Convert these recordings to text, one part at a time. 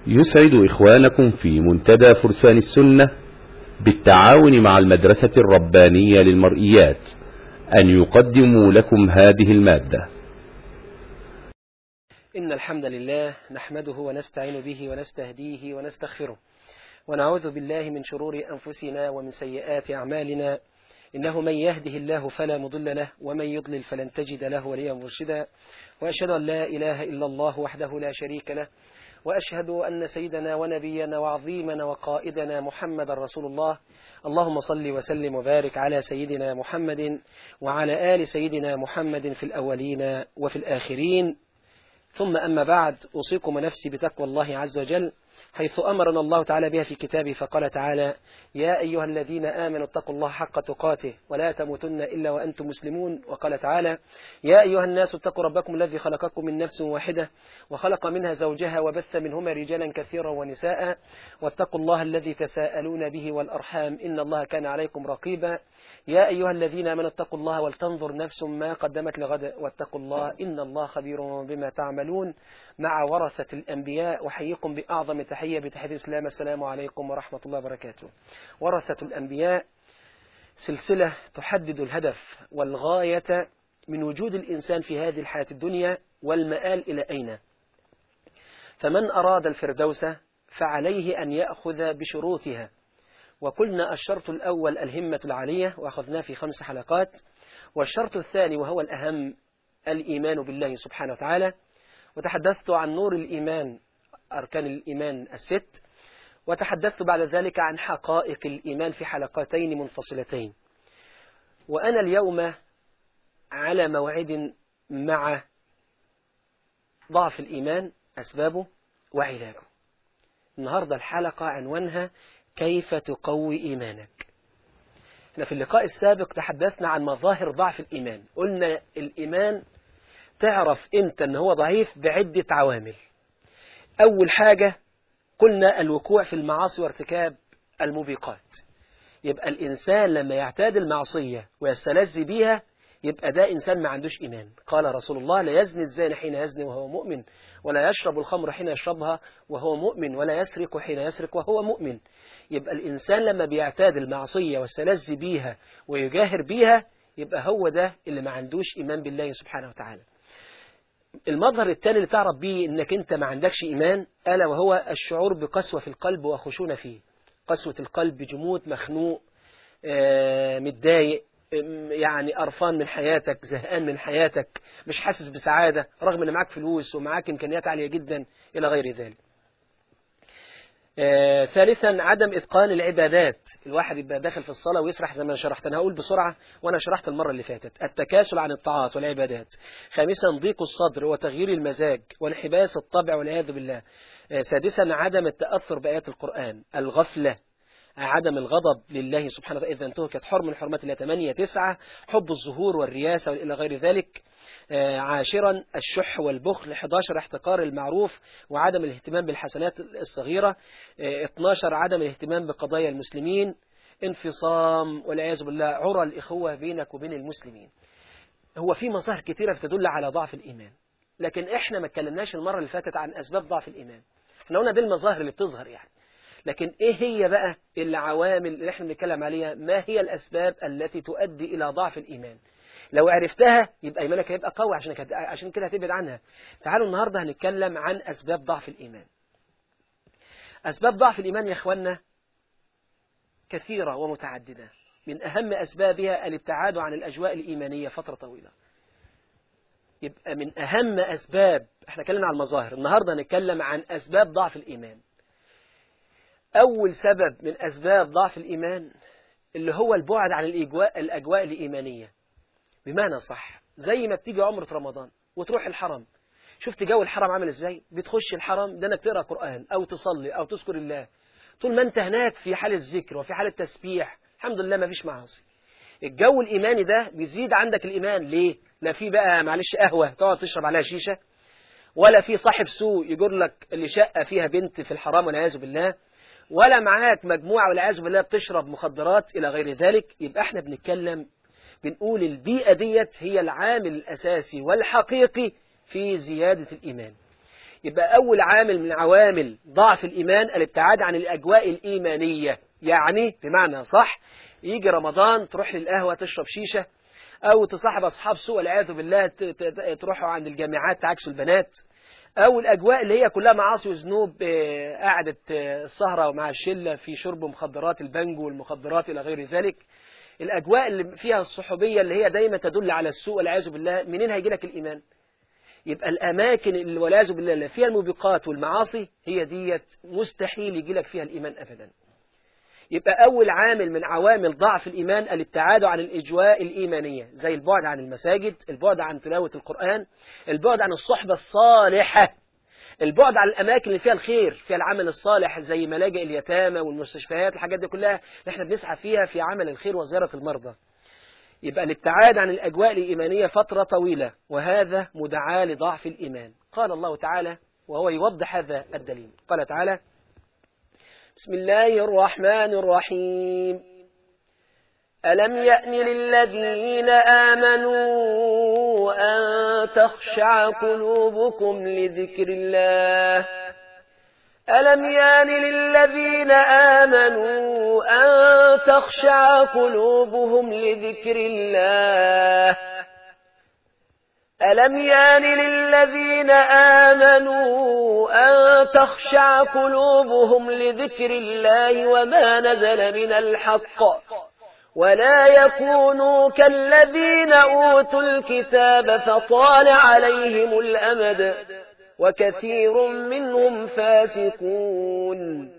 يسعد إخوانكم في منتدى فرسان السنة بالتعاون مع المدرسة الربانية للمرئيات أن يقدموا لكم هذه المادة إن الحمد لله نحمده ونستعين به ونستهديه ونستغفره ونعوذ بالله من شرور أنفسنا ومن سيئات أعمالنا إنه من يهده الله فلا مضل له ومن يضلل فلن تجد له وليا مرشدا وأشهد أن لا إله إلا الله وحده لا شريك له وأشهد أن سيدنا ونبينا وعظيمنا وقائدنا محمد رسول الله اللهم صل وسلم وبارك على سيدنا محمد وعلى آل سيدنا محمد في الأولين وفي الآخرين ثم أما بعد أوصيكم نفسي بتقوى الله عز وجل حيث أمرنا الله تعالى بها في كتابه فقال تعالى يا أيها الذين آمنوا اتقوا الله حق تقاته ولا تموتن إلا وأنتم مسلمون وقال تعالى يا أيها الناس اتقوا ربكم الذي خلقكم من نفس واحدة وخلق منها زوجها وبث منهما رجالا كثيرا ونساء واتقوا الله الذي تساءلون به والأرحام إن الله كان عليكم رقيبا يا أيها الذين آمنوا اتقوا الله ولتنظر نفس ما قدمت لغد واتقوا الله إن الله خبير بما تعملون مع ورثة الأنبياء وحييكم بأعظم تحية بتحية الإسلام السلام عليكم ورحمة الله وبركاته ورثة الأنبياء سلسلة تحدد الهدف والغاية من وجود الإنسان في هذه الحياة الدنيا والمآل إلى أين فمن أراد الفردوس فعليه أن يأخذ بشروطها وقلنا الشرط الأول الهمة العالية وأخذناه في خمس حلقات والشرط الثاني وهو الأهم الإيمان بالله سبحانه وتعالى وتحدثت عن نور الإيمان أركان الإيمان الست وتحدثت بعد ذلك عن حقائق الإيمان في حلقتين منفصلتين وأنا اليوم على موعد مع ضعف الإيمان أسبابه وعلاجه النهاردة الحلقة عنوانها كيف تقوي إيمانك احنا في اللقاء السابق تحدثنا عن مظاهر ضعف الإيمان قلنا الإيمان تعرف انت ان هو ضعيف بعدة عوامل أول حاجة قلنا الوقوع في المعاصي وارتكاب الموبقات يبقى الإنسان لما يعتاد المعصية ويستلذ بيها يبقى ده إنسان ما عندوش إيمان قال رسول الله لا يزني الزاني حين يزني وهو مؤمن ولا يشرب الخمر حين يشربها وهو مؤمن ولا يسرق حين يسرق وهو مؤمن يبقى الإنسان لما بيعتاد المعصية والسلذ بيها ويجاهر بيها يبقى هو ده اللي ما عندوش إيمان بالله سبحانه وتعالى المظهر الثاني اللي تعرف بيه انك انت ما عندكش ايمان الا وهو الشعور بقسوة في القلب وخشونة فيه قسوة القلب جمود مخنوق آه، متضايق يعني قرفان من حياتك زهقان من حياتك مش حاسس بسعادة رغم ان معاك فلوس ومعاك امكانيات عالية جدا الى غير ذلك آه، ثالثا عدم إتقان العبادات الواحد يبقى داخل في الصلاة ويسرح زي ما شرحت أنا هقول بسرعة وأنا شرحت المرة اللي فاتت التكاسل عن الطاعات والعبادات خامسا ضيق الصدر وتغيير المزاج وانحباس الطبع والعياذ بالله آه، سادسا عدم التأثر بآيات القرآن الغفلة عدم الغضب لله سبحانه وتعالى إذا انتهكت حرم من حرمات الله 8 9 حب الظهور والرياسة وإلى غير ذلك عاشرا الشح والبخل 11 احتقار المعروف وعدم الاهتمام بالحسنات الصغيرة 12 عدم الاهتمام بقضايا المسلمين انفصام والعياذ بالله عرى الإخوة بينك وبين المسلمين هو في مظاهر كثيرة تدل على ضعف الإيمان لكن احنا ما اتكلمناش المرة اللي فاتت عن أسباب ضعف الإيمان احنا قلنا دي المظاهر اللي بتظهر يعني لكن ايه هي بقى العوامل اللي احنا بنتكلم عليها ما هي الأسباب التي تؤدي إلى ضعف الإيمان لو عرفتها يبقى إيمانك هيبقى قوي عشان كده عشان كده هتبعد عنها تعالوا النهاردة هنتكلم عن أسباب ضعف الإيمان أسباب ضعف الإيمان يا إخوانا كثيرة ومتعددة من أهم أسبابها الابتعاد عن الأجواء الإيمانية فترة طويلة يبقى من أهم أسباب احنا اتكلمنا عن المظاهر النهاردة هنتكلم عن أسباب ضعف الإيمان أول سبب من أسباب ضعف الإيمان اللي هو البعد عن الأجواء, الأجواء الإيمانية بمعنى صح زي ما بتيجي عمرة رمضان وتروح الحرم شفت جو الحرم عامل ازاي بتخش الحرم ده انك تقرا قرآن او تصلي او تذكر الله طول ما انت هناك في حالة ذكر وفي حالة تسبيح الحمد لله ما فيش معاصي الجو الإيماني ده بيزيد عندك الإيمان ليه لا في بقى معلش قهوة تقعد تشرب عليها شيشة ولا في صاحب سوق يجر لك اللي شقة فيها بنت في الحرام والعياذ بالله ولا معاك مجموعة والعياذ بالله بتشرب مخدرات إلى غير ذلك يبقى احنا بنتكلم بنقول البيئة ديت هي العامل الأساسي والحقيقي في زيادة الإيمان يبقى أول عامل من عوامل ضعف الإيمان الابتعاد عن الأجواء الإيمانية يعني بمعنى صح يجي رمضان تروح للقهوة تشرب شيشة أو تصاحب أصحاب سوء والعياذ بالله ت- ت- تروحوا عند الجامعات تعكسوا البنات أو الأجواء اللي هي كلها معاصي وذنوب آه، قعدة آه، السهرة مع الشلة في شرب مخدرات البنجو والمخدرات إلى غير ذلك الأجواء اللي فيها الصحوبية اللي هي دايما تدل على السوء والعياذ بالله منين هيجي لك الإيمان يبقى الأماكن اللي والعياذ بالله اللي فيها الموبقات والمعاصي هي ديت مستحيل يجي لك فيها الإيمان أبدا يبقى أول عامل من عوامل ضعف الإيمان الابتعاد عن الإجواء الإيمانية زي البعد عن المساجد البعد عن تلاوة القرآن البعد عن الصحبة الصالحة البعد عن الأماكن اللي فيها الخير فيها العمل الصالح زي ملاجئ اليتامى والمستشفيات الحاجات دي كلها اللي احنا بنسعى فيها في عمل الخير وزيارة المرضى يبقى الابتعاد عن الأجواء الإيمانية فترة طويلة وهذا مدعاة لضعف الإيمان قال الله تعالى وهو يوضح هذا الدليل قال تعالى بسم الله الرحمن الرحيم ألم يأن للذين آمنوا أن تخشع قلوبكم لذكر الله ألم يان للذين آمنوا أن تخشع قلوبهم لذكر الله ألم يان للذين آمنوا أن تخشع قلوبهم لذكر الله وما نزل من الحق ولا يكونوا كالذين أوتوا الكتاب فطال عليهم الأمد وكثير منهم فاسقون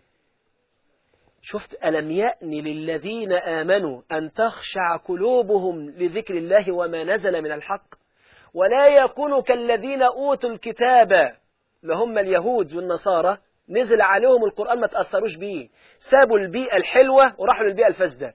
شفت ألم يأن للذين آمنوا أن تخشع قلوبهم لذكر الله وما نزل من الحق ولا يكونوا كالذين أوتوا الكتاب لهم اليهود والنصارى نزل عليهم القرآن ما تأثروش بيه سابوا البيئة الحلوة وراحوا للبيئة الفاسدة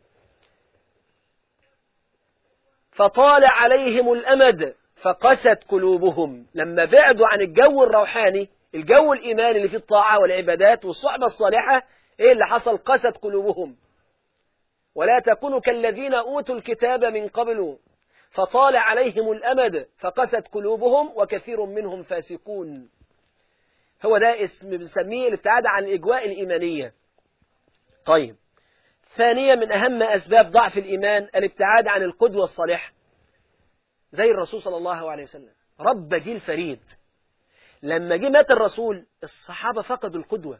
فطال عليهم الأمد فقست قلوبهم لما بعدوا عن الجو الروحاني الجو الإيماني اللي فيه الطاعة والعبادات والصحبة الصالحة إيه اللي حصل قست قلوبهم ولا تكونوا كالذين أوتوا الكتاب من قبل فطال عليهم الأمد فقست قلوبهم وكثير منهم فاسقون هو ده اسم بنسميه الابتعاد عن الإجواء الإيمانية طيب ثانيا من أهم أسباب ضعف الإيمان الابتعاد عن القدوة الصالحة زي الرسول صلى الله عليه وسلم رب جيل فريد لما جه مات الرسول الصحابة فقدوا القدوة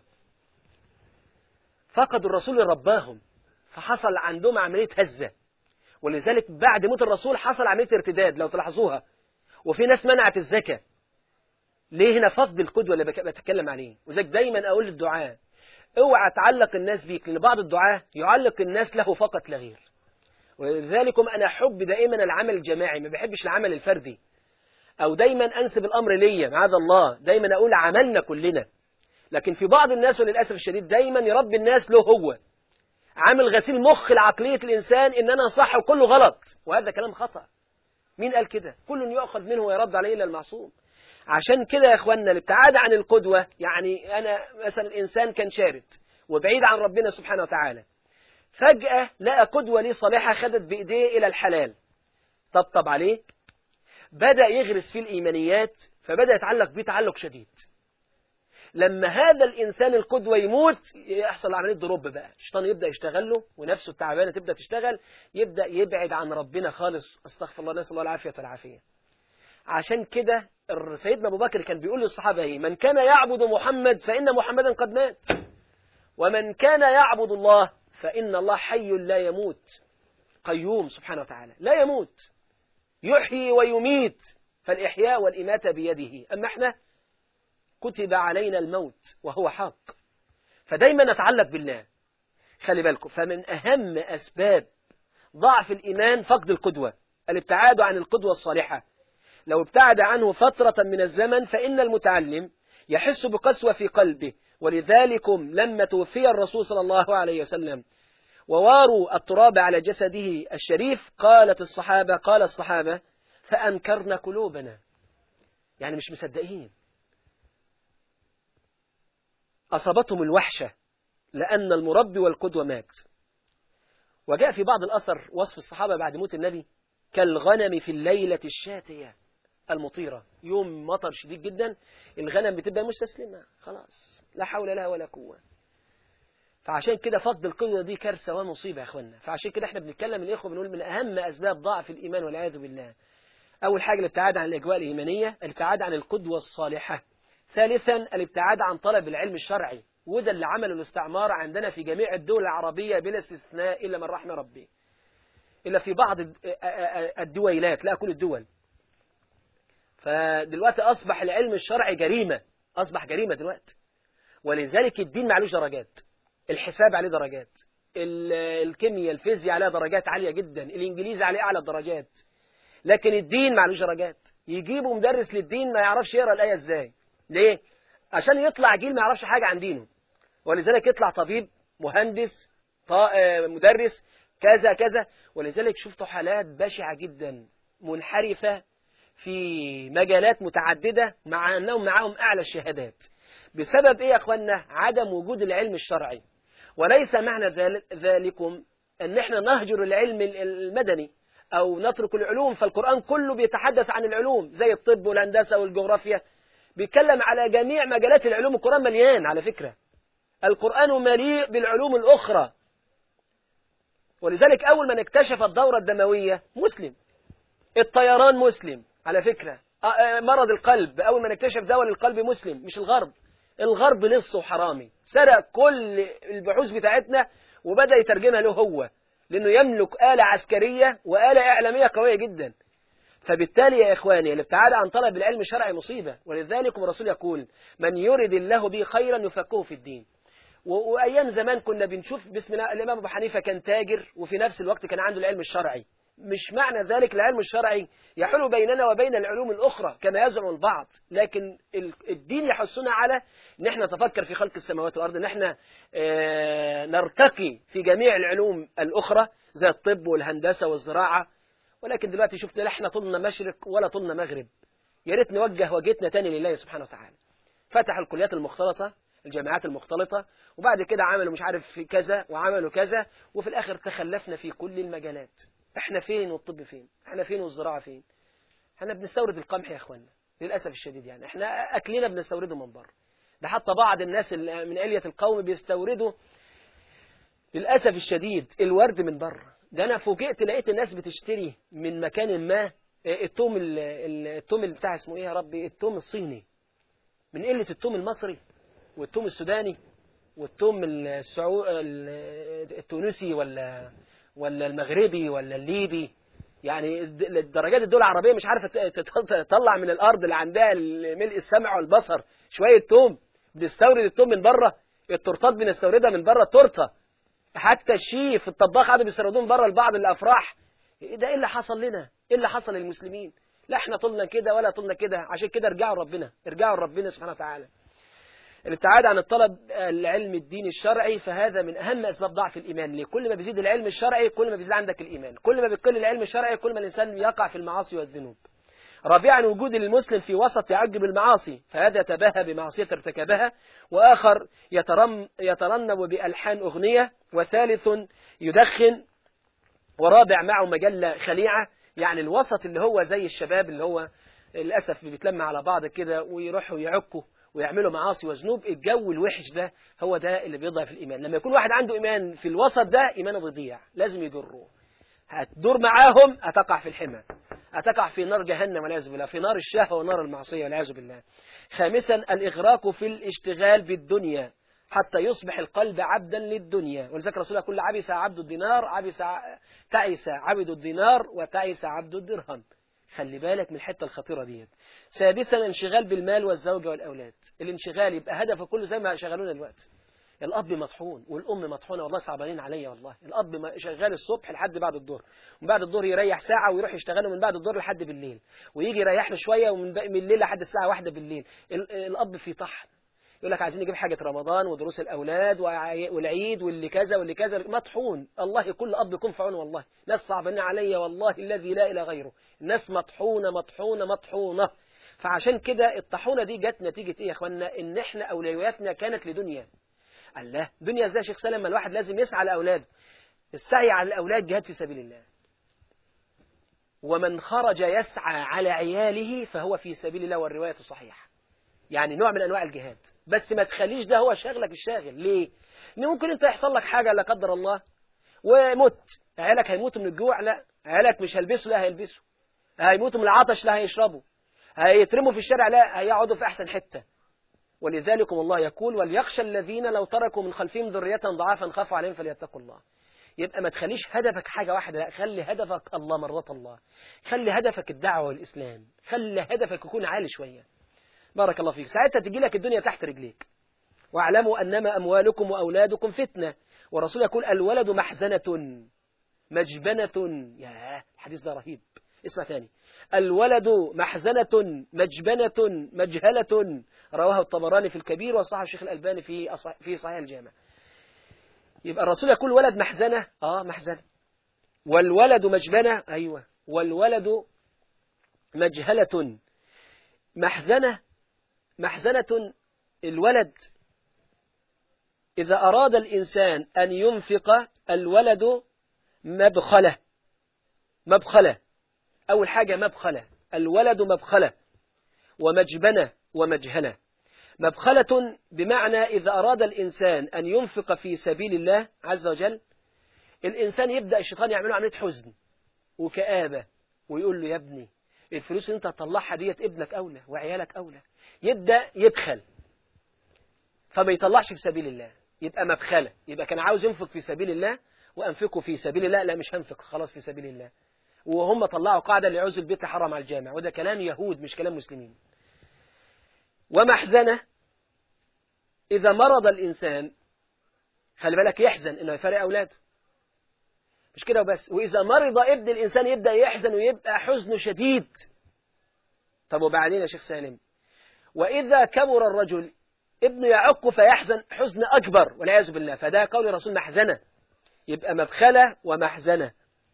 فقدوا الرسول اللي رباهم فحصل عندهم عملية هزة ولذلك بعد موت الرسول حصل عملية ارتداد لو تلاحظوها وفي ناس منعت الزكاة ليه هنا فقد القدوة اللي بك- بتكلم عليه وذلك دايما أقول للدعاء اوعى تعلق الناس بيك لأن بعض الدعاء يعلق الناس له فقط لا غير ولذلكم أنا أحب دائما العمل الجماعي ما بحبش العمل الفردي أو دايما أنسب الأمر ليا معاذ الله دايما أقول عملنا كلنا لكن في بعض الناس وللأسف الشديد دايما يربي الناس له هو عامل غسيل مخ لعقلية الإنسان إن أنا صح وكله غلط وهذا كلام خطأ مين قال كده كل يؤخذ منه ويرد عليه إلا المعصوم عشان كده يا إخواننا الابتعاد عن القدوة يعني أنا مثلا الإنسان كان شارد وبعيد عن ربنا سبحانه وتعالى فجأة لقى قدوة ليه صالحة خدت بإيديه إلى الحلال طبطب عليه بدأ يغرس فيه الإيمانيات فبدأ يتعلق بيه تعلق شديد لما هذا الإنسان القدوة يموت يحصل عملية ضرب بقى الشيطان يبدأ يشتغل له ونفسه التعبانة تبدأ تشتغل يبدأ يبعد عن ربنا خالص استغفر الله نسأل الله العافية والعافية عشان كده سيدنا أبو بكر كان بيقول للصحابة ايه من كان يعبد محمد فإن محمدا قد مات ومن كان يعبد الله فإن الله حي لا يموت قيوم سبحانه وتعالى لا يموت يحيي ويميت فالإحياء والإماتة بيده أما احنا كتب علينا الموت وهو حق فدايما نتعلق بالله خلي بالكم فمن أهم أسباب ضعف الإيمان فقد القدوة الابتعاد عن القدوة الصالحة لو ابتعد عنه فترة من الزمن فإن المتعلم يحس بقسوة في قلبه ولذلك لما توفي الرسول صلى الله عليه وسلم وواروا التراب على جسده الشريف قالت الصحابة قال الصحابة فأنكرنا قلوبنا يعني مش مصدقين أصابتهم الوحشة لأن المربي والقدوة مات وجاء في بعض الأثر وصف الصحابة بعد موت النبي كالغنم في الليلة الشاتية المطيرة يوم مطر شديد جدا الغنم بتبقى مستسلمة خلاص لا حول لها ولا قوة فعشان كده فض القدوة دي كارثة ومصيبة يا اخوانا فعشان كده احنا بنتكلم الإخوة بنقول من أهم أسباب ضعف الإيمان والعياذ بالله أول حاجة الابتعاد عن الأجواء الإيمانية الابتعاد عن القدوة الصالحة ثالثا الابتعاد عن طلب العلم الشرعي وده اللي عمله الاستعمار عندنا في جميع الدول العربية بلا استثناء إلا من رحم ربي إلا في بعض الدويلات لا كل الدول فدلوقتي أصبح العلم الشرعي جريمة أصبح جريمة دلوقتي ولذلك الدين معلوش درجات الحساب عليه درجات الكيمياء الفيزياء عليها درجات عالية جدا الإنجليزي عليه أعلى الدرجات لكن الدين معلوش درجات يجيبوا مدرس للدين ما يعرفش يقرأ الآية إزاي ليه؟ عشان يطلع جيل ما يعرفش حاجة عن دينه ولذلك يطلع طبيب مهندس مدرس كذا كذا ولذلك شفتوا حالات بشعة جدا منحرفة في مجالات متعددة مع أنهم معهم أعلى الشهادات بسبب إيه يا أخوانا عدم وجود العلم الشرعي وليس معنى ذلكم أن احنا نهجر العلم المدني أو نترك العلوم فالقرآن كله بيتحدث عن العلوم زي الطب والهندسة والجغرافيا بيتكلم على جميع مجالات العلوم القرآن مليان على فكرة القرآن مليء بالعلوم الأخرى ولذلك أول من اكتشف الدورة الدموية مسلم الطيران مسلم على فكرة مرض القلب أول من اكتشف دواء للقلب مسلم مش الغرب الغرب لص وحرامي سرق كل البحوث بتاعتنا وبدأ يترجمها له هو لأنه يملك آلة عسكرية وآلة إعلامية قوية جدا فبالتالي يا إخواني الابتعاد عن طلب العلم الشرعي مصيبة ولذلك الرسول يقول من يرد الله به خيرا يفقهه في الدين وأيام زمان كنا بنشوف بسم الله الإمام أبو حنيفة كان تاجر وفي نفس الوقت كان عنده العلم الشرعي مش معنى ذلك العلم الشرعي يحول بيننا وبين العلوم الأخرى كما يزعم البعض لكن الدين يحثنا على ان احنا نتفكر في خلق السماوات والأرض ان احنا اه نرتقي في جميع العلوم الأخرى زي الطب والهندسة والزراعة ولكن دلوقتي شفنا لا احنا طولنا مشرق ولا طولنا مغرب يا ريت نوجه وجهتنا تاني لله سبحانه وتعالى فتح الكليات المختلطة الجامعات المختلطة وبعد كده عملوا مش عارف في كذا وعملوا كذا وفي الآخر تخلفنا في كل المجالات احنا فين والطب فين احنا فين والزراعة فين احنا بنستورد القمح يا اخوانا للأسف الشديد يعني احنا أكلنا بنستورده من بره ده حتى بعض الناس من علية القوم بيستوردوا للأسف الشديد الورد من بره ده أنا فوجئت لقيت الناس بتشتري من مكان ما التوم التوم بتاع اسمه ايه يا ربي التوم الصيني من قلة التوم المصري والتوم السوداني والتوم السعو... التونسي ولا ولا المغربي ولا الليبي يعني درجات الدول العربية مش عارفة تطلع من الأرض اللي عندها ملء السمع والبصر شوية توم بنستورد التوم من بره التورتات بنستوردها من بره التورته حتى الشيف الطباخ قاعدوا بيستوردوه من بره لبعض الأفراح ده ايه اللي حصل لنا ايه اللي حصل للمسلمين لا احنا طولنا كده ولا طولنا كده عشان كده ارجعوا ربنا ارجعوا ربنا سبحانه وتعالى الابتعاد عن الطلب العلم الديني الشرعي فهذا من أهم أسباب ضعف الإيمان ليه كل ما بيزيد العلم الشرعي كل ما بيزيد عندك الإيمان كل ما بيقل العلم الشرعي كل ما الإنسان يقع في المعاصي والذنوب رابعا وجود المسلم في وسط يعجب المعاصي فهذا تباهى بمعصية ارتكبها وآخر يترم يترنب بألحان أغنية وثالث يدخن ورابع معه مجلة خليعة يعني الوسط اللي هو زي الشباب اللي هو للأسف بيتلم على بعض كده ويروحوا يعكوا ويعملوا معاصي وذنوب الجو الوحش ده هو ده اللي بيضعف الإيمان لما يكون واحد عنده إيمان في الوسط ده إيمانه بيضيع لازم يجره هتدور معاهم هتقع في الحمى هتقع في نار جهنم والعياذ بالله في نار الشهوة ونار المعصية والعياذ بالله خامسا الإغراق في الاشتغال بالدنيا حتى يصبح القلب عبدا للدنيا ولذلك رسول الله كل عبس عبد الدينار عبس تعس عبد الدينار وتعس عبد الدرهم خلي بالك من الحته الخطيره ديت سادسا الانشغال بالمال والزوجه والاولاد الانشغال يبقى هدفه كله زي ما شغلونا دلوقتي الاب مطحون والام مطحونه والله صعبانين عليا والله الاب شغال الصبح لحد بعد الظهر ومن بعد الظهر يريح ساعه ويروح يشتغل من بعد الظهر لحد بالليل ويجي يريح له شويه ومن من الليل لحد الساعه واحدة بالليل الاب في طحن يقول لك عايزين نجيب حاجة رمضان ودروس الأولاد والعيد واللي كذا واللي كذا مطحون الله كل أب يكون في عونه والله ناس صعبين عليا والله الذي لا إله غيره ناس مطحونة مطحونة مطحونة فعشان كده الطحونة دي جت نتيجة إيه يا إخوانا إن إحنا أولوياتنا كانت لدنيا الله دنيا إزاي يا شيخ سلام الواحد لازم يسعى لأولاده السعي على الأولاد جهاد في سبيل الله ومن خرج يسعى على عياله فهو في سبيل الله والرواية صحيحة يعني نوع من أنواع الجهاد بس ما تخليش ده هو شغلك الشاغل ليه؟ إن ممكن أنت يحصل لك حاجة لا قدر الله ومت عيالك هيموتوا من الجوع لا عيالك مش هيلبسوا لا هيلبسوا هيموتوا من العطش لا هيشربوا هيترموا في الشارع لا هيقعدوا في أحسن حتة ولذلك الله يقول وليخشى الذين لو تركوا من خلفهم ذرية ضعافا خافوا عليهم فليتقوا الله يبقى ما تخليش هدفك حاجة واحدة لا خلي هدفك الله مرات الله خلي هدفك الدعوة والإسلام خلي هدفك يكون عالي شوية بارك الله فيك ساعتها تجي لك الدنيا تحت رجليك واعلموا أنما أموالكم وأولادكم فتنة ورسول يقول الولد محزنة مجبنة يا الحديث ده رهيب اسمع ثاني الولد محزنة مجبنة مجهلة رواه الطبراني في الكبير وصححه الشيخ الألباني في في صحيح الجامع يبقى الرسول يقول ولد محزنة اه محزنة والولد مجبنة ايوه والولد مجهلة محزنة محزنة الولد إذا أراد الإنسان أن ينفق الولد مبخلة مبخلة أول حاجة مبخلة الولد مبخلة ومجبنة ومجهلة مبخلة بمعنى إذا أراد الإنسان أن ينفق في سبيل الله عز وجل الإنسان يبدأ الشيطان يعمله عملية حزن وكآبة ويقول له يا ابني الفلوس اللي انت هتطلعها ديت ابنك أولى وعيالك أولى يبدأ يبخل فما يطلعش في سبيل الله يبقى مبخلة يبقى كان عاوز ينفق في سبيل الله وأنفقه في سبيل الله لا مش هنفق خلاص في سبيل الله وهم طلعوا قاعدة اللي يعوز البيت حرام على الجامع وده كلام يهود مش كلام مسلمين ومحزنة إذا مرض الإنسان خلي بالك يحزن إنه يفارق أولاده مش كده وبس وإذا مرض ابن الإنسان يبدأ يحزن ويبقى حزنه شديد طب وبعدين يا شيخ سالم وإذا كبر الرجل ابنه يعق فيحزن حزن أكبر والعياذ بالله فده قول الرسول محزنة يبقى مبخلة ومحزنة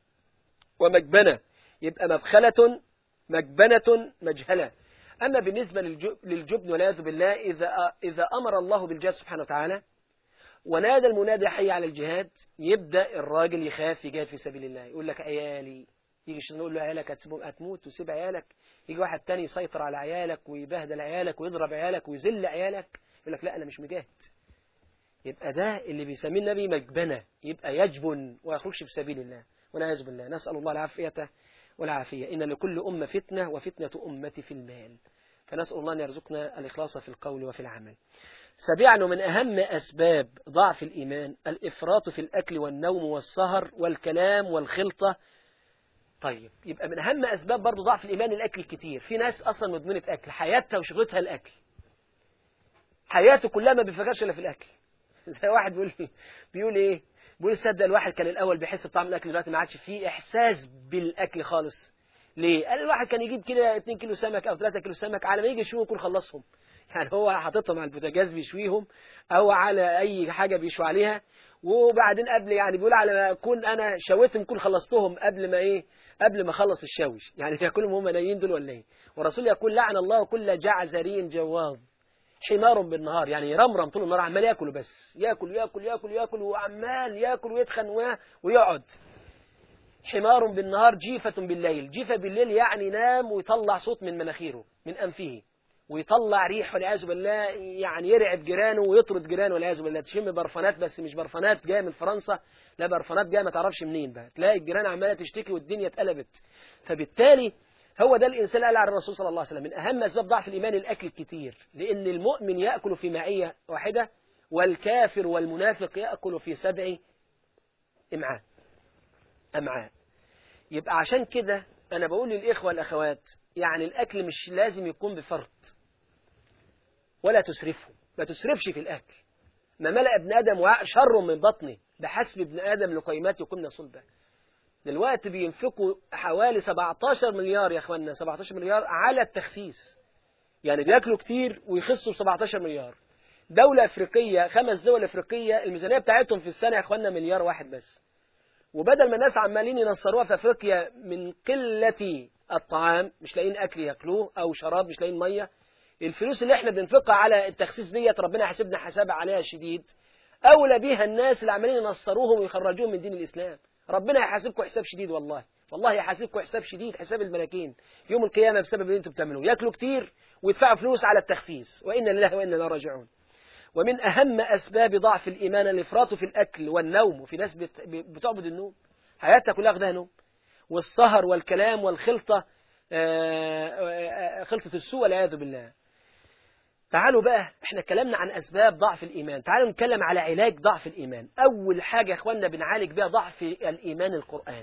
ومجبنة يبقى مبخلة مجبنة مجهلة أما بالنسبة للجبن والعياذ بالله إذا إذا أمر الله بالجهاد سبحانه وتعالى ونادى المنادى حي على الجهاد يبدأ الراجل يخاف يجاهد في سبيل الله يقول لك عيالي يجي الشيطان يقول له عيالك هتسيبهم هتموت وسيب عيالك يجي واحد تاني يسيطر على عيالك ويبهدل عيالك ويضرب عيالك ويذل عيالك يقول لك لا أنا مش مجاهد يبقى ده اللي بيسميه النبي مجبنة يبقى يجبن ويخرجش في سبيل الله والعياذ بالله نسأل الله العافية والعافية إن لكل أمة فتنة وفتنة أمتي في المال فنسأل الله أن يرزقنا الإخلاص في القول وفي العمل سابعا من أهم أسباب ضعف الإيمان الإفراط في الأكل والنوم والسهر والكلام والخلطة طيب يبقى من أهم أسباب برضو ضعف الإيمان الأكل الكتير في ناس أصلا مدمنة أكل حياتها وشغلتها الأكل حياته كلها ما بيفكرش إلا في الأكل زي واحد بيقول لي بيقول إيه بيقول صدق الواحد كان الأول بيحس بطعم الأكل دلوقتي ما عادش فيه إحساس بالأكل خالص ليه؟ قال الواحد كان يجيب كده 2 كيلو سمك أو 3 كيلو سمك على ما يجي يشويهم يكون خلصهم يعني هو حاططهم على البوتاجاز بيشويهم أو على أي حاجة بيشوي عليها وبعدين قبل يعني بيقول على ما أكون أنا شويتهم كل خلصتهم قبل ما إيه قبل ما أخلص الشاوش يعني ياكلهم هم نايمين دول ولا إيه والرسول يقول لعن الله كل جعزري جواظ حمار بالنهار يعني يرمرم طول النهار عمال ياكل بس ياكل ياكل ياكل ياكل وعمال ياكل ويتخن ويقعد حمار بالنهار جيفة بالليل جيفة بالليل يعني نام ويطلع صوت من مناخيره من أنفه ويطلع ريح والعياذ بالله يعني يرعب جيرانه ويطرد جيرانه والعياذ بالله تشم برفانات بس مش برفانات جايه من فرنسا لا برفانات جايه ما تعرفش منين بقى تلاقي الجيران عماله تشتكي والدنيا اتقلبت فبالتالي هو ده الإنسان قال على الرسول صلى الله عليه وسلم من أهم أسباب ضعف الإيمان الأكل الكتير لأن المؤمن يأكل في معية واحدة والكافر والمنافق يأكل في سبع إمعاء أمعاء يبقى عشان كده أنا بقول للإخوة والأخوات يعني الأكل مش لازم يكون بفرط ولا تسرفه ما تسرفش في الأكل ما ملأ ابن آدم وعاء شر من بطنه بحسب ابن آدم لقيمات يكون صلبا دلوقتي بينفقوا حوالي 17 مليار يا اخوانا 17 مليار على التخسيس يعني بياكلوا كتير ويخسوا ب 17 مليار دولة أفريقية خمس دول أفريقية الميزانية بتاعتهم في السنة يا اخوانا مليار واحد بس وبدل ما الناس عمالين ينصروها في أفريقيا من قلة الطعام مش لاقيين أكل ياكلوه أو شراب مش لاقيين مية الفلوس اللي احنا بننفقها على التخسيس ديت ربنا يحاسبنا حساب عليها شديد أولى بيها الناس اللي عمالين ينصروهم ويخرجوهم من دين الإسلام ربنا هيحاسبكم حساب شديد والله والله يحاسبكم حساب شديد حساب الملاكين يوم القيامة بسبب اللي انتم بتعملوه ياكلوا كتير ويدفعوا فلوس على التخسيس وإنا لله وإنا إليه راجعون ومن أهم أسباب ضعف الإيمان الإفراط في الأكل والنوم وفي ناس بت- بتعبد النوم حياتها كلها أخدها نوم والسهر والكلام والخلطة آه، آه، آه، خلطة السوء والعياذ بالله تعالوا بقى احنا اتكلمنا عن أسباب ضعف الإيمان تعالوا نتكلم على علاج ضعف الإيمان أول حاجة يا إخواننا بنعالج بها ضعف الإيمان القرآن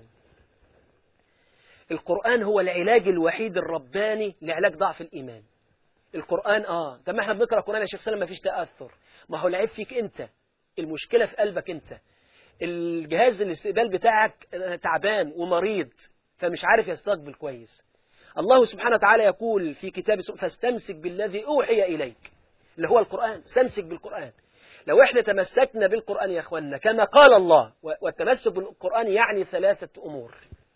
القرآن هو العلاج الوحيد الرباني لعلاج ضعف الإيمان القرآن آه طب ما احنا بنقرأ القرآن يا شيخ سلام ما فيش تأثر ما هو العيب فيك أنت المشكلة في قلبك أنت الجهاز الاستقبال بتاعك تعبان ومريض فمش عارف يستقبل كويس الله سبحانه وتعالى يقول في كتابه فاستمسك بالذي أوحي إليك اللي هو القرآن استمسك بالقرآن لو احنا تمسكنا بالقرآن يا اخواننا كما قال الله والتمسك بالقرآن يعني ثلاثة أمور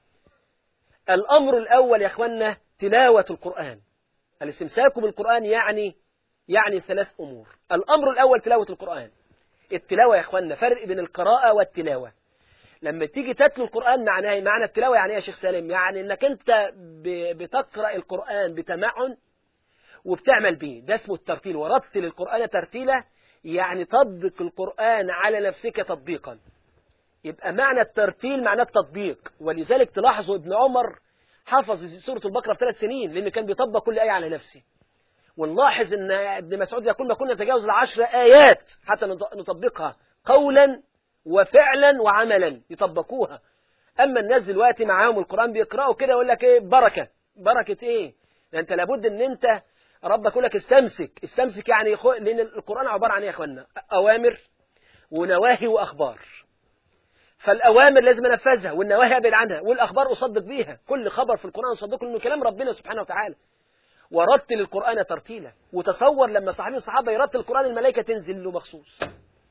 الأمر الأول يا اخواننا تلاوة القرآن الاستمساك بالقرآن يعني يعني ثلاث أمور الأمر الأول تلاوة القرآن التلاوة يا اخواننا فرق بين القراءة والتلاوة لما تيجي تتلو القرآن معناه معنى التلاوة يعني ايه يا شيخ سالم يعني انك انت بتقرأ القرآن بتمعن وبتعمل بيه ده اسمه الترتيل ورتل القرآن ترتيلة يعني طبق القرآن على نفسك تطبيقا يبقى معنى الترتيل معناه التطبيق ولذلك تلاحظوا ابن عمر حفظ سورة البقرة في ثلاث سنين لأنه كان بيطبق كل آية على نفسه ونلاحظ ان ابن مسعود يقول ما كنا نتجاوز العشر آيات حتى نطبقها قولا وفعلا وعملا يطبقوها أما الناس دلوقتي معاهم القرآن بيقرأوا كده يقول لك إيه بركة بركة إيه ده أنت لابد أن أنت ربك يقول لك استمسك استمسك يعني خو... لأن القرآن عبارة عن إيه يا أخوانا أوامر ونواهي وأخبار فالأوامر لازم أنفذها والنواهي أبعد عنها والأخبار أصدق بيها كل خبر في القرآن أصدقه لأنه كلام ربنا سبحانه وتعالى ورتل القرآن ترتيلا وتصور لما صحابي الصحابة يرتل القرآن الملائكة تنزل له مخصوص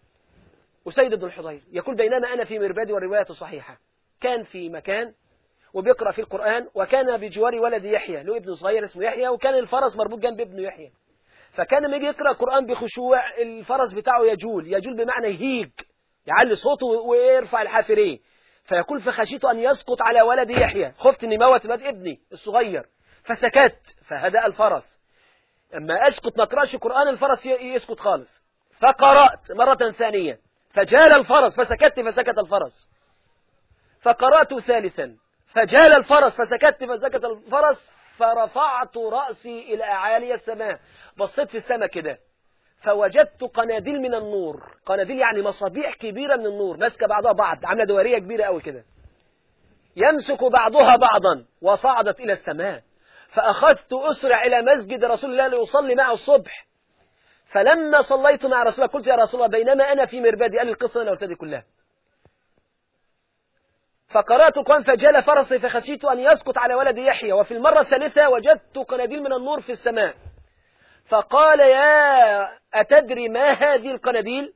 وسيد بن الحضير يقول بينما أنا في مربادي والرواية صحيحة كان في مكان وبيقرأ في القرآن وكان بجوار ولد يحيى له ابن صغير اسمه يحيى وكان الفرس مربوط جنب ابنه يحيى فكان لما يجي يقرأ القرآن بخشوع الفرس بتاعه يجول يجول بمعنى يهيج يعلي صوته ويرفع الحافرين فيقول فخشيت أن يسقط على ولد يحيى خفت أن موت ولد ابني الصغير فسكت فهدأ الفرس أما أسكت ما أقرأش القرآن الفرس يسكت خالص فقرأت مرة ثانية فجال الفرس فسكت فسكت الفرس فقرأت ثالثا فجال الفرس فسكت فسكت الفرس فرفعت رأسي إلى أعالي السماء بصيت في السماء كده فوجدت قناديل من النور قناديل يعني مصابيح كبيرة من النور ماسكة بعضها بعض عاملة دوارية كبيرة قوي كده يمسك بعضها بعضا وصعدت إلى السماء فأخذت أسرع إلى مسجد رسول الله لأصلي معه الصبح فلما صليت مع رسول الله قلت يا رسول الله بينما أنا في مربدي قال القصة أنا قلت دي كلها فقرأت القرآن فجال فرسي فخشيت أن يسقط على ولد يحيى وفي المرة الثالثة وجدت قناديل من النور في السماء فقال يا أتدري ما هذه القناديل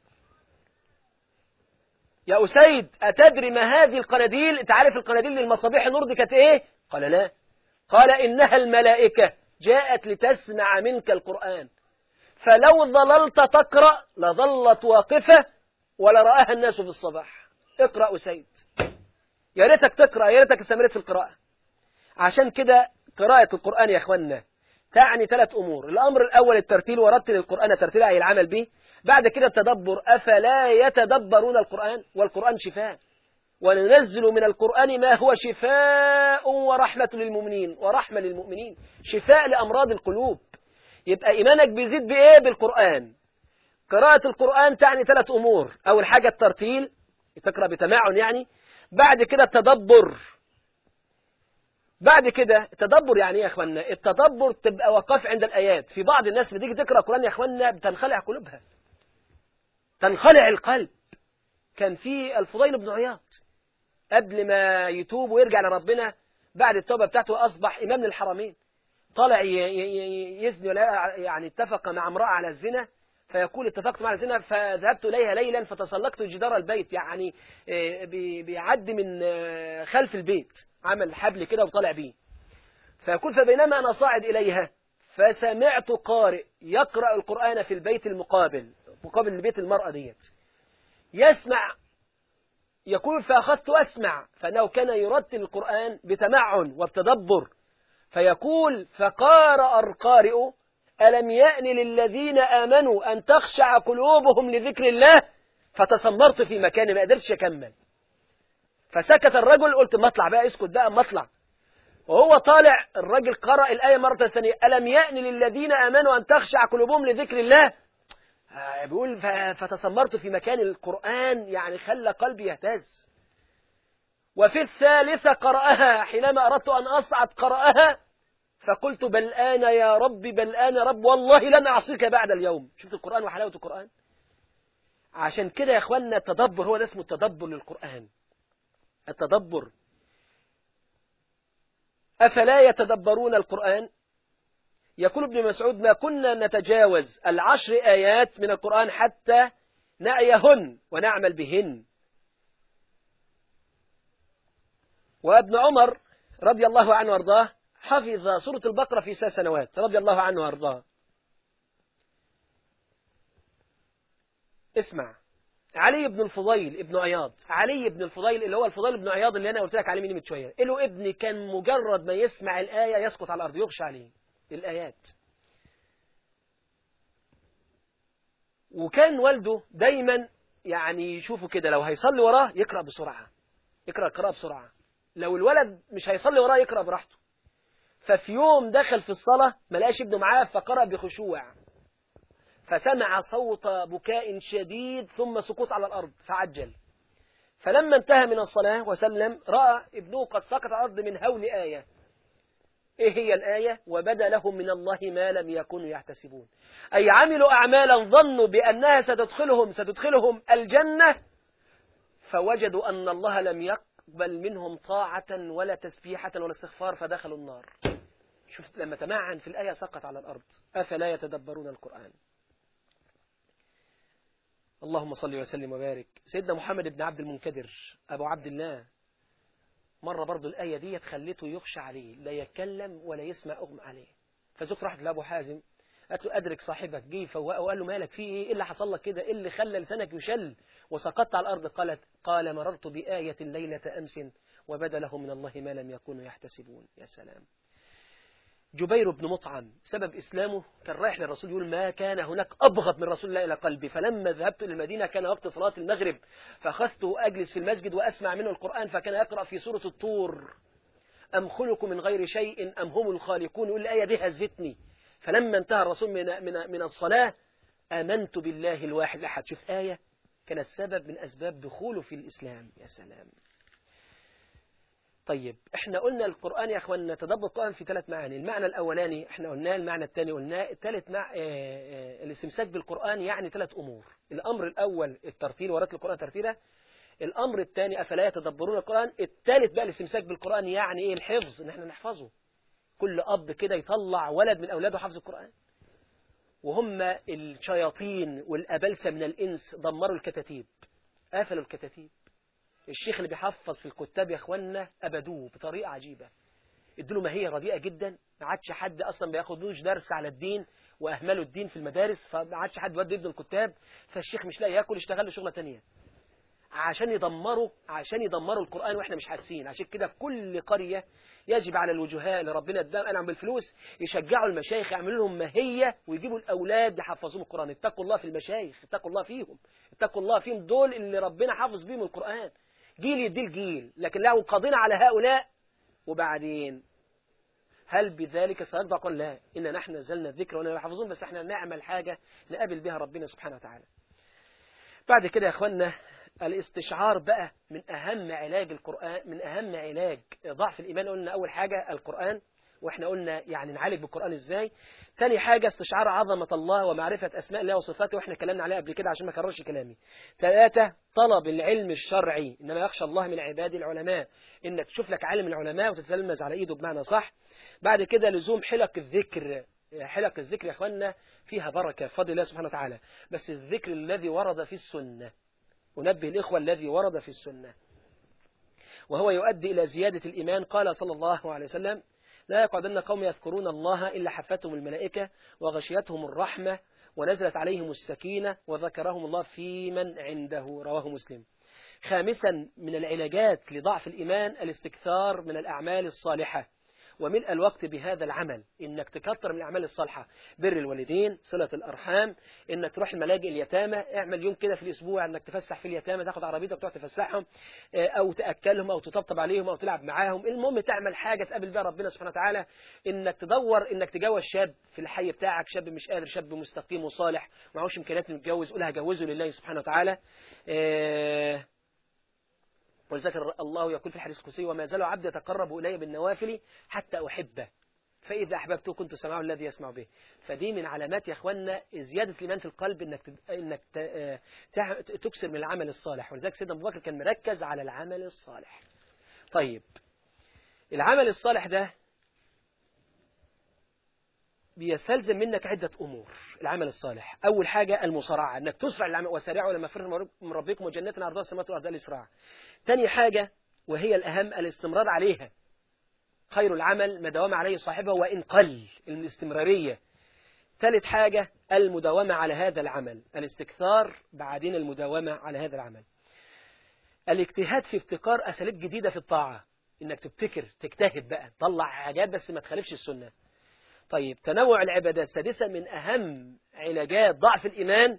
يا أسيد أتدري ما هذه القناديل أنت عارف القناديل للمصابيح النور دي كانت إيه قال لا قال إنها الملائكة جاءت لتسمع منك القرآن فلو ظللت تقرأ لظلت واقفة ولرآها الناس في الصباح اقرأ أسيد يا ريتك تقرأ يا ريتك استمرت في القراءة عشان كده قراءة القرآن يا أخوانا تعني ثلاث أمور الأمر الأول الترتيل ورتل القرآن ترتيل أي العمل به بعد كده التدبر أفلا يتدبرون القرآن والقرآن شفاء وننزل من القرآن ما هو شفاء ورحمة للمؤمنين ورحمة للمؤمنين شفاء لأمراض القلوب يبقى إيمانك بيزيد بإيه بالقرآن قراءة القرآن تعني ثلاث أمور أول حاجة الترتيل تقرأ بتمعن يعني بعد كده التدبر بعد كده التدبر يعني ايه يا اخوانا التدبر تبقى وقف عند الايات في بعض الناس بتيجي تقرا القران يا اخوانا بتنخلع قلوبها تنخلع القلب كان في الفضيل بن عياض قبل ما يتوب ويرجع لربنا بعد التوبه بتاعته اصبح امام للحرمين طالع يزني ولا يعني اتفق مع امراه على الزنا فيقول اتفقت مع الزنا فذهبت إليها ليلا فتسلقت جدار البيت يعني بيعدي من خلف البيت عمل حبل كده وطلع بيه فيقول فبينما أنا صاعد إليها فسمعت قارئ يقرأ القرآن في البيت المقابل مقابل لبيت المرأة ديت يسمع يقول فأخذت أسمع فأنه كان يرتل القرآن بتمعن وبتدبر فيقول فقارأ القارئ ألم يأن للذين آمنوا أن تخشع قلوبهم لذكر الله فتسمرت في مكاني ما قدرتش أكمل فسكت الرجل قلت ما اطلع بقى اسكت بقى ما اطلع وهو طالع الرجل قرأ الآية مرة ثانية ألم يأن للذين آمنوا أن تخشع قلوبهم لذكر الله آه، بيقول ف- فتسمرت في مكان القرآن يعني خلى قلبي يهتز وفي الثالثة قرأها حينما أردت أن أصعد قرأها فقلت بل آن يا رب بل آن يا رب والله لن أعصيك بعد اليوم شفت القرآن وحلاوة القرآن عشان كده يا إخواننا التدبر هو ده اسمه التدبر للقرآن التدبر أفلا يتدبرون القرآن يقول ابن مسعود ما كنا نتجاوز العشر آيات من القرآن حتى نعيهن ونعمل بهن وابن عمر رضي الله عنه وارضاه حفظ سورة البقرة في ثلاث سنوات رضي الله عنه وارضاه اسمع علي بن الفضيل ابن عياض علي بن الفضيل اللي هو الفضيل بن عياض اللي انا قلت لك عليه من شويه له ابن كان مجرد ما يسمع الايه يسقط على الارض يغشى عليه الايات وكان والده دايما يعني يشوفه كده لو هيصلي وراه يقرا بسرعه يقرا القراءه بسرعه لو الولد مش هيصلي وراه يقرا براحته ففي يوم دخل في الصلاه ما لقاش ابنه معاه فقرا بخشوع فسمع صوت بكاء شديد ثم سقوط على الأرض فعجل فلما انتهى من الصلاة وسلم رأى ابنه قد سقط على الأرض من هول آية إيه هي الآية وبدا لهم من الله ما لم يكونوا يحتسبون أي عملوا أعمالا ظنوا بأنها ستدخلهم ستدخلهم الجنة فوجدوا أن الله لم يقبل منهم طاعة ولا تسبيحة ولا استغفار فدخلوا النار شفت لما تمعن في الآية سقط على الأرض أفلا يتدبرون القرآن اللهم صل وسلم وبارك سيدنا محمد بن عبد المنكدر أبو عبد الله مرة برضو الآية دي خلته يخشى عليه لا يتكلم ولا يسمع أغم عليه فزوج راحت لأبو حازم قالت له أدرك صاحبك جه فوقه وقال له مالك في إيه إيه اللي حصل لك كده إيه اللي خلى لسانك يشل وسقطت على الأرض قالت قال مررت بآية ليلة أمس وبدا لهم من الله ما لم يكونوا يحتسبون يا سلام جبير بن مطعم سبب إسلامه كان رايح للرسول يقول ما كان هناك أبغض من رسول الله إلى قلبي فلما ذهبت إلى المدينة كان وقت صلاة المغرب فأخذته أجلس في المسجد وأسمع منه القرآن فكان يقرأ في سورة الطور أم خلقوا من غير شيء أم هم الخالقون يقول الآية دي هزتني فلما انتهى الرسول من, من, من الصلاة آمنت بالله الواحد الأحد شوف آية كانت سبب من أسباب دخوله في الإسلام يا سلام طيب احنا قلنا القرآن يا اخواننا تدبر القرآن في ثلاث معاني المعنى الأولاني احنا قلناه المعنى الثاني قلناه الثالث مع اه اه الاستمساك بالقرآن يعني ثلاث أمور الأمر الأول الترتيل ورتل القرآن ترتيلا الأمر الثاني أفلا يتدبرون القرآن الثالث بقى الاستمساك بالقرآن يعني إيه الحفظ إن احنا نحفظه كل أب كده يطلع ولد من أولاده حفظ القرآن وهم الشياطين والأبلسة من الإنس دمروا الكتاتيب قفلوا الكتاتيب الشيخ اللي بيحفظ في الكتاب يا اخوانا ابدوه بطريقه عجيبه ادوا له ماهيه رديئه جدا ما عادش حد اصلا بياخدوش درس على الدين واهملوا الدين في المدارس فما عادش حد بيودي ابنه الكتاب فالشيخ مش لاقي ياكل اشتغل له شغله ثانيه عشان يدمروا عشان يدمروا القران واحنا مش حاسين عشان كده كل قريه يجب على الوجهاء اللي ربنا اداهم انعم بالفلوس يشجعوا المشايخ يعملوا لهم ماهيه ويجيبوا الاولاد يحفظوهم القران اتقوا الله في المشايخ اتقوا الله فيهم اتقوا الله فيهم دول اللي ربنا حافظ بيهم القران جيل يدي الجيل لكن لو قضينا على هؤلاء وبعدين هل بذلك سيرضى قل لا إن نحن نزلنا الذكر وإننا حافظون بس احنا نعمل حاجة نقابل بها ربنا سبحانه وتعالى بعد كده يا أخوانا الاستشعار بقى من أهم علاج القرآن من أهم علاج ضعف الإيمان قلنا أول حاجة القرآن واحنا قلنا يعني نعالج بالقرآن ازاي تاني حاجة استشعار عظمة الله ومعرفة أسماء الله وصفاته واحنا كلامنا عليها قبل كده عشان ما كررش كلامي ثلاثة طلب العلم الشرعي إنما يخشى الله من عباد العلماء إنك تشوف لك عالم العلماء وتتلمذ على إيده بمعنى صح بعد كده لزوم حلق الذكر حلق الذكر يا أخوانا فيها بركة بفضل الله سبحانه وتعالى بس الذكر الذي ورد في السنة أنبه الإخوة الذي ورد في السنة وهو يؤدي إلى زيادة الإيمان قال صلى الله عليه وسلم لا يقعدن قوم يذكرون الله إلا حفتهم الملائكة وغشيتهم الرحمة ونزلت عليهم السكينة وذكرهم الله في من عنده رواه مسلم خامسا من العلاجات لضعف الإيمان الاستكثار من الأعمال الصالحة وملء الوقت بهذا العمل إنك تكتر من الأعمال الصالحة بر الوالدين صلة الأرحام إنك تروح الملاجئ اليتامى اعمل يوم كده في الأسبوع إنك تفسح في اليتامى تاخد عربيتك وتروح تفسحهم آه، أو تأكلهم أو تطبطب عليهم أو تلعب معاهم المهم تعمل حاجة تقابل بها ربنا سبحانه وتعالى إنك تدور إنك تجوز شاب في الحي بتاعك شاب مش قادر شاب مستقيم وصالح معهوش إمكانيات إنه يتجوز قول هجوزه لله سبحانه وتعالى آه، ولذلك الله يقول في الحديث القدسي وما زال عبد يتقرب إلي بالنوافل حتى أحبه فإذا أحببته كنت سمعه الذي يسمع به فدي من علامات يا أخوانا زيادة الإيمان في القلب إنك تد... إنك ت... آه، تع- تكسر من العمل الصالح ولذلك سيدنا أبو بكر كان مركز على العمل الصالح طيب العمل الصالح ده بيستلزم منك عدة أمور العمل الصالح أول حاجة المصارعة أنك تسرع العمل وسارعوا لما فرر من ربكم وجنات عرضها السماوات والأرض الإسراع تاني حاجة وهي الأهم الاستمرار عليها خير العمل ما داوم عليه صاحبه وإن قل الاستمرارية ثالث حاجة المداومة على هذا العمل الاستكثار بعدين المداومة على هذا العمل الاجتهاد في ابتكار أساليب جديدة في الطاعة إنك تبتكر تجتهد بقى طلع حاجات بس ما تخالفش السنة طيب تنوع العبادات سادسا من أهم علاجات ضعف الإيمان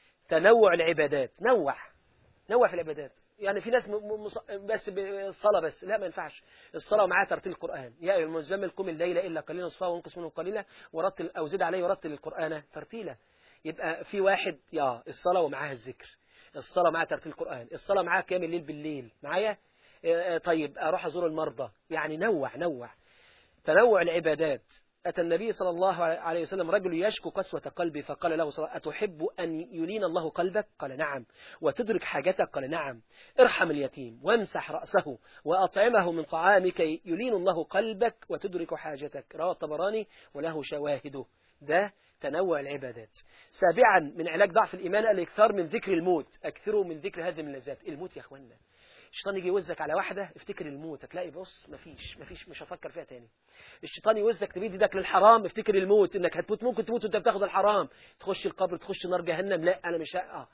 تنوع العبادات نوع نوع في العبادات يعني في ناس م- م- مص- بس بالصلاة بس لا ما ينفعش الصلاة ومعاها ترتيل القرآن يا أيها المزمل قم الليل إلا قليلا نصفه وانقص منه قليلا ورتل أو زد عليه ورتل القرآن ترتيلا يبقى في واحد يا الصلاة ومعاها الذكر الصلاة معاها ترتيل القرآن الصلاة معاها قيام الليل بالليل معايا آه، آه، طيب أروح أزور المرضى يعني نوع نوع تنوع العبادات أتى النبي صلى الله عليه وسلم رجل يشكو قسوة قلبي فقال له صلى الله عليه وسلم أتحب أن يلين الله قلبك قال نعم وتدرك حاجتك قال نعم ارحم اليتيم وامسح رأسه وأطعمه من طعامك يلين الله قلبك وتدرك حاجتك رواه الطبراني وله شواهده ده تنوع العبادات سابعا من علاج ضعف الإيمان الإكثار من ذكر الموت أكثروا من ذكر هذه اللذات الموت يا أخوانا الشيطان يجي يوزك على واحدة افتكر الموت هتلاقي بص مفيش مفيش مش هفكر فيها تاني الشيطان يوزك تبيد ايدك للحرام افتكر الموت انك هتموت ممكن تموت وانت بتاخد الحرام تخش القبر تخش نار جهنم لا انا مش ه- اه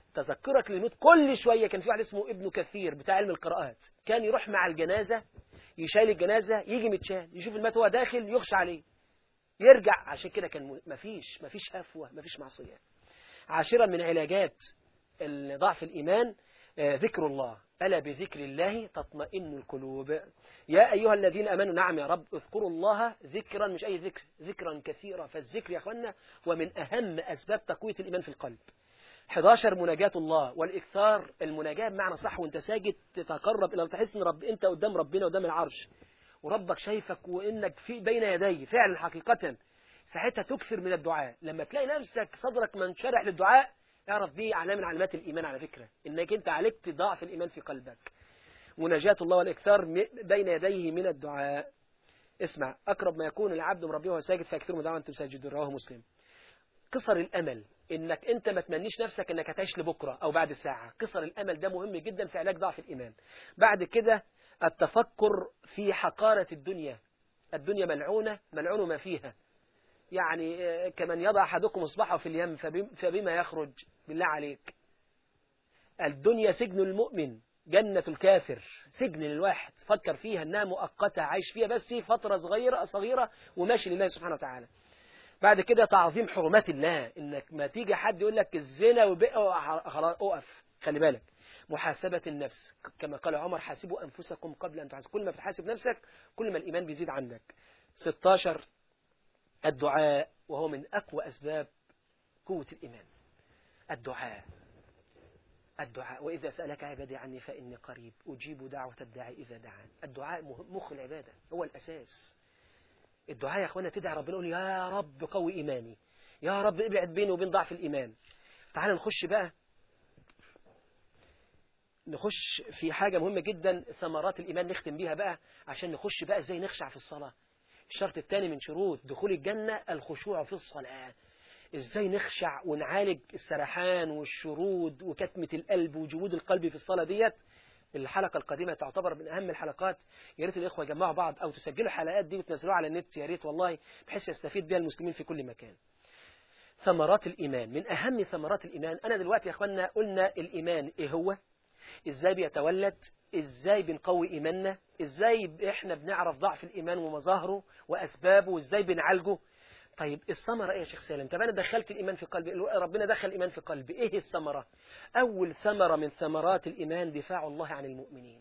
تذكرك للموت كل شويه كان في واحد اسمه ابن كثير بتاع علم القراءات كان يروح مع الجنازه يشيل الجنازه يجي متشال يشوف المات هو داخل يخشى عليه يرجع عشان كده كان م- مفيش مفيش هفوه مفيش معصيه عاشرا من علاجات ال- ضعف الإيمان آه، ذكر الله ألا بذكر الله تطمئن القلوب يا أيها الذين أمنوا نعم يا رب اذكروا الله ذكرا مش أي ذكر ذكرا كثيرا فالذكر يا أخوانا هو من أهم أسباب تقوية الإيمان في القلب 11 مناجاة الله والإكثار المناجاة بمعنى صح وانت ساجد تتقرب إلى تحس ان رب انت قدام ربنا قدام العرش وربك شايفك وانك في بين يديه فعلا حقيقة ساعتها تكثر من الدعاء لما تلاقي نفسك صدرك منشرح للدعاء اعرف دي علامة من علامات الإيمان على فكرة إنك أنت عالجت ضعف الإيمان في قلبك مناجاة الله والإكثار م- بين يديه من الدعاء اسمع أقرب ما يكون العبد من ربه وهو ساجد فيكثر من دعوة أنتم ساجدون رواه مسلم قصر الأمل إنك أنت ما تمنيش نفسك إنك هتعيش لبكرة أو بعد ساعة قصر الأمل ده مهم جدا في علاج ضعف الإيمان بعد كده التفكر في حقارة الدنيا الدنيا ملعونة ملعون ما فيها يعني آه، كمن يضع أحدكم إصبعه في اليم فبم- فبما يخرج بالله عليك الدنيا سجن المؤمن جنة الكافر سجن للواحد فكر فيها انها مؤقتة عايش فيها بس فترة صغيرة صغيرة وماشي لله سبحانه وتعالى بعد كده تعظيم حرمات الله انك ما تيجي حد يقول لك الزنا وبقى خلاص اقف خلي بالك محاسبة النفس كما قال عمر حاسبوا أنفسكم قبل أن تحاسبوا كل ما بتحاسب نفسك كل ما الإيمان بيزيد عندك 16 الدعاء وهو من أقوى أسباب قوة الإيمان الدعاء الدعاء وإذا سألك عبادي عني فإني قريب أجيب دعوة الداعي إذا دعان الدعاء مه- مخ العبادة هو الأساس الدعاء يا أخوانا تدعي ربنا يقول يا رب قوي إيماني يا رب ابعد بيني وبين ضعف الإيمان تعال نخش بقى نخش في حاجة مهمة جدا ثمرات الإيمان نختم بيها بقى عشان نخش بقى ازاي نخشع في الصلاة الشرط الثاني من شروط دخول الجنة الخشوع في الصلاة ازاي نخشع ونعالج السرحان والشرود وكتمة القلب وجمود القلب في الصلاة ديت الحلقة القادمة تعتبر من أهم الحلقات يا ريت الإخوة يجمعوا بعض أو تسجلوا الحلقات دي وتنزلوها على النت يا ريت والله بحيث يستفيد بها المسلمين في كل مكان ثمرات الإيمان من أهم ثمرات الإيمان أنا دلوقتي يا أخوانا قلنا الإيمان إيه هو ازاي بيتولد ازاي بنقوي ايماننا ازاي احنا بنعرف ضعف الايمان ومظاهره واسبابه وازاي بنعالجه طيب الثمرة ايه يا شيخ سالم طب انا دخلت الايمان في قلبي ربنا دخل الايمان في قلبي ايه الثمرة اول ثمرة من ثمرات الايمان دفاع الله عن المؤمنين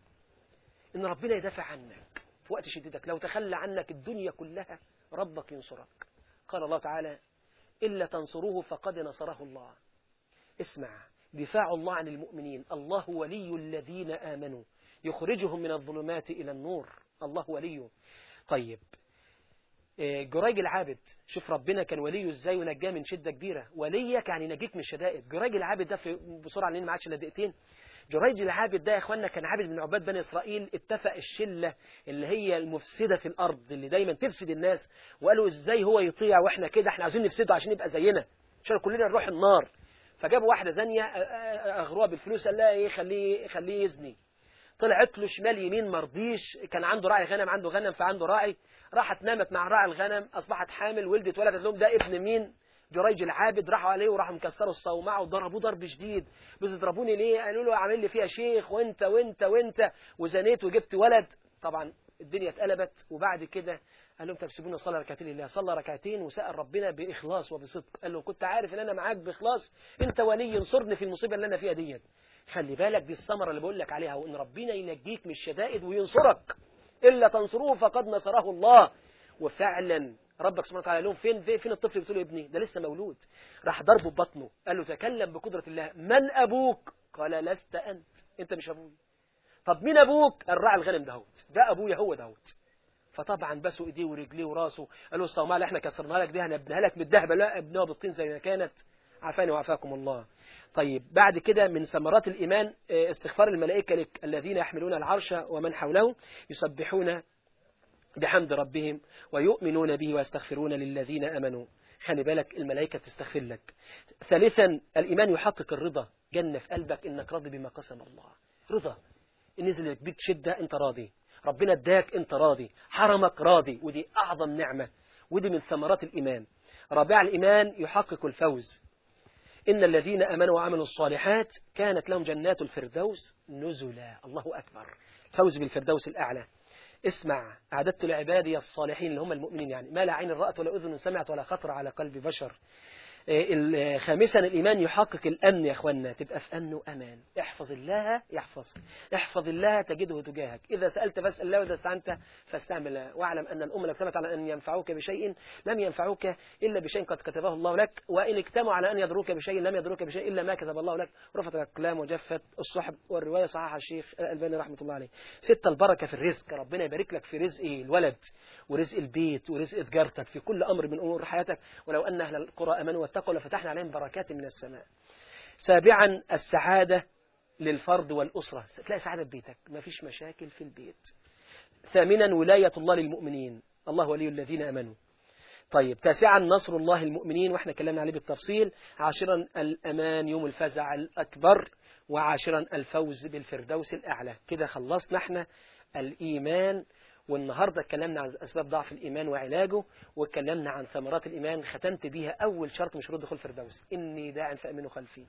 ان ربنا يدافع عنك في وقت شدتك لو تخلى عنك الدنيا كلها ربك ينصرك قال الله تعالى إلا تنصروه فقد نصره الله اسمع دفاع الله عن المؤمنين الله ولي الذين آمنوا يخرجهم من الظلمات إلى النور الله وليه طيب جريج العابد شوف ربنا كان وليه ازاي ونجاه من شدة كبيرة وليك يعني نجيك من الشدائد جريج العابد ده في بسرعة لان ما عادش الا دقيقتين جريج العابد ده يا اخوانا كان عابد من عباد بني اسرائيل اتفق الشله اللي هي المفسده في الارض اللي دايما تفسد الناس وقالوا ازاي هو يطيع واحنا كده احنا عايزين نفسده عشان يبقى زينا عشان كلنا نروح النار فجابوا واحده زانيه اغروها بالفلوس قال لها ايه خليه خليه يزني طلعت له شمال يمين مرضيش كان عنده راعي غنم عنده غنم فعنده راعي راحت نامت مع راعي الغنم اصبحت حامل ولدت ولدت لهم ده ابن مين جريج العابد راحوا عليه وراحوا مكسروا الصومعه وضربوه ضرب شديد بتضربوني ليه قالوا له عامل لي فيها شيخ وانت وانت وانت وزنيت وجبت ولد طبعا الدنيا اتقلبت وبعد كده قال لهم طب سيبونا صلى ركعتين لله صلى ركعتين وسأل ربنا بإخلاص وبصدق قال له كنت عارف ان انا معاك بإخلاص انت ولي انصرني في المصيبة اللي انا فيها ديت خلي بالك دي الثمرة اللي بقول لك عليها وان ربنا ينجيك من الشدائد وينصرك إلا تنصروه فقد نصره الله وفعلا ربك سبحانه وتعالى لهم فين فين الطفل بتقول ابني ده لسه مولود راح ضربه ببطنه قال له تكلم بقدرة الله من أبوك قال لست أنت أنت مش أبوي طب مين أبوك الراعي الغنم دهوت ده أبويا هو دهوت فطبعا بسوا ايديه ورجليه وراسه قالوا الصومعه اللي احنا كسرناها لك دي هنبنيها لك بالذهب لا ابنوها بالطين زي ما كانت عافاني وعافاكم الله طيب بعد كده من ثمرات الإيمان استغفار الملائكة لك الذين يحملون العرش ومن حوله يسبحون بحمد ربهم ويؤمنون به ويستغفرون للذين أمنوا خلي بالك الملائكة تستغفر لك ثالثا الإيمان يحقق الرضا جنة في قلبك إنك راضي بما قسم الله رضا نزل بيك شدة أنت راضي ربنا اداك أنت راضي حرمك راضي ودي أعظم نعمة ودي من ثمرات الإيمان رابع الإيمان يحقق الفوز إن الذين أمنوا وعملوا الصالحات كانت لهم جنات الفردوس نزلا الله أكبر فوز بالفردوس الأعلى اسمع أعددت لعبادي الصالحين اللي هم المؤمنين يعني ما لا عين رأت ولا أذن سمعت ولا خطر على قلب بشر خامسا الإيمان يحقق الأمن يا أخوانا تبقى في أمن وأمان احفظ الله يحفظك احفظ الله تجده تجاهك إذا سألت فاسأل الله وإذا استعنت فاستعمل واعلم أن الأمة لو اجتمعت على أن ينفعوك بشيء لم ينفعوك إلا بشيء قد كتبه الله لك وإن اجتمعوا على أن يضروك بشيء لم يضروك بشيء إلا ما كتب الله لك رفعت الأقلام وجفت الصحب والرواية صححها الشيخ الألباني رحمة الله عليه ستة البركة في الرزق ربنا يبارك لك في رزق الولد ورزق البيت ورزق تجارتك في كل أمر من أمور حياتك ولو أن أهل القرى أمنوا واتقوا لفتحنا عليهم بركات من السماء سابعا السعادة للفرد والأسرة تلاقي سعادة في بيتك ما فيش مشاكل في البيت ثامنا ولاية الله للمؤمنين الله ولي الذين أمنوا طيب تاسعا نصر الله المؤمنين واحنا كلامنا عليه بالتفصيل عاشرا الأمان يوم الفزع الأكبر وعاشرا الفوز بالفردوس الأعلى كده خلصنا احنا الإيمان والنهاردة اتكلمنا عن أسباب ضعف الإيمان وعلاجه واتكلمنا عن ثمرات الإيمان ختمت بيها أول شرط من شروط دخول الفردوس إني داع فأمنوا خلفي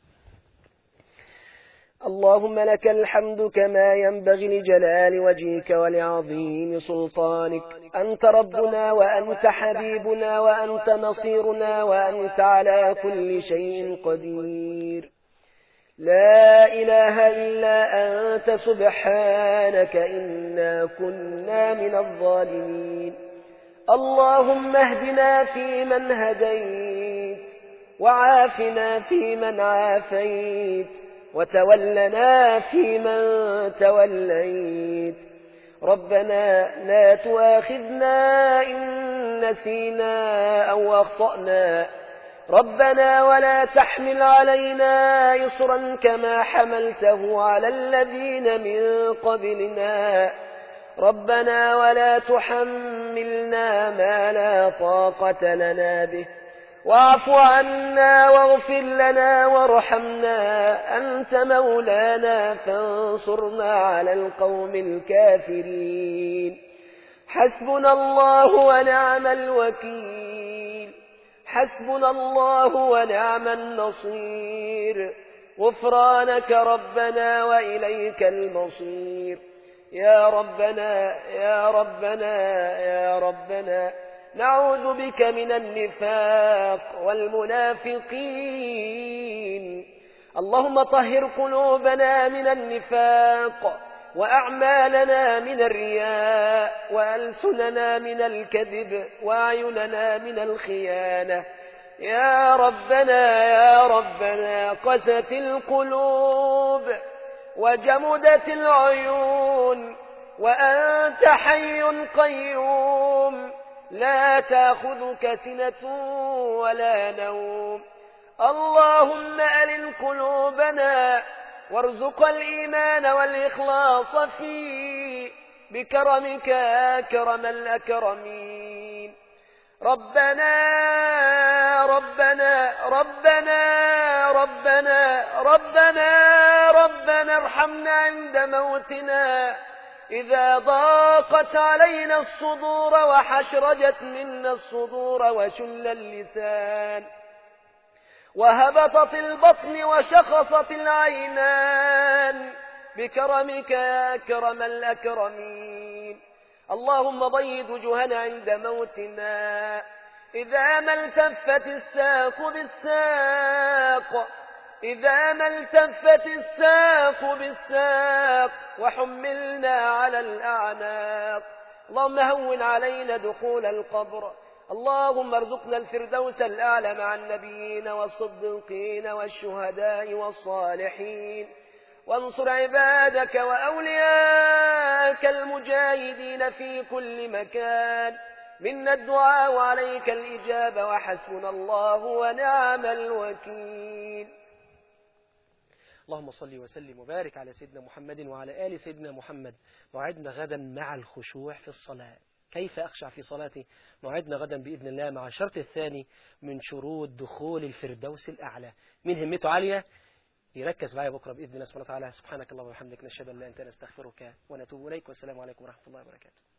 اللهم لك الحمد كما ينبغي لجلال وجهك ولعظيم سلطانك أنت ربنا وأنت حبيبنا وأنت نصيرنا وأنت على كل شيء قدير لا إله إلا أنت سبحانك إنا كنا من الظالمين اللهم اهدنا فيمن هديت وعافنا فيمن عافيت وتولنا فيمن توليت ربنا لا تؤاخذنا إن نسينا أو أخطأنا ربنا ولا تحمل علينا إصرا كما حملته على الذين من قبلنا ربنا ولا تحملنا ما لا طاقة لنا به واعف عنا واغفر لنا وارحمنا أنت مولانا فانصرنا على القوم الكافرين حسبنا الله ونعم الوكيل حسبنا الله ونعم النصير غفرانك ربنا وإليك المصير يا ربنا يا ربنا يا ربنا نعوذ بك من النفاق والمنافقين اللهم طهر قلوبنا من النفاق وأعمالنا من الرياء وألسننا من الكذب وأعيننا من الخيانة يا ربنا يا ربنا قست القلوب وجمدت العيون وأنت حي قيوم لا تأخذك سنة ولا نوم اللهم ألن قلوبنا وارزق الإيمان والإخلاص فيه بكرمك أكرم الأكرمين ربنا ربنا ربنا ربنا ربنا ربنا ارحمنا عند موتنا إذا ضاقت علينا الصدور وحشرجت منا الصدور وشل اللسان وهبطت البطن وشخصت العينان بكرمك يا أكرم الأكرمين اللهم بيض وجوهنا عند موتنا إذا ما التفت الساق بالساق إذا ما التفت الساق بالساق وحملنا على الأعناق اللهم هون علينا دخول القبر اللهم ارزقنا الفردوس الأعلى مع النبيين والصديقين والشهداء والصالحين وانصر عبادك وأولياءك المجاهدين في كل مكان منا الدعاء وعليك الإجابة وحسبنا الله ونعم الوكيل اللهم صل وسلم وبارك على سيدنا محمد وعلى آل سيدنا محمد موعدنا غدا مع الخشوع في الصلاة كيف أخشع في صلاتي موعدنا غدا بإذن الله مع الشرط الثاني من شروط دخول الفردوس الأعلى من همته عالية يركز معايا بكرة بإذن الله سبحانه وتعالى سبحانك اللهم وبحمدك نشهد أن لا أنت نستغفرك ونتوب إليك والسلام عليكم ورحمة الله وبركاته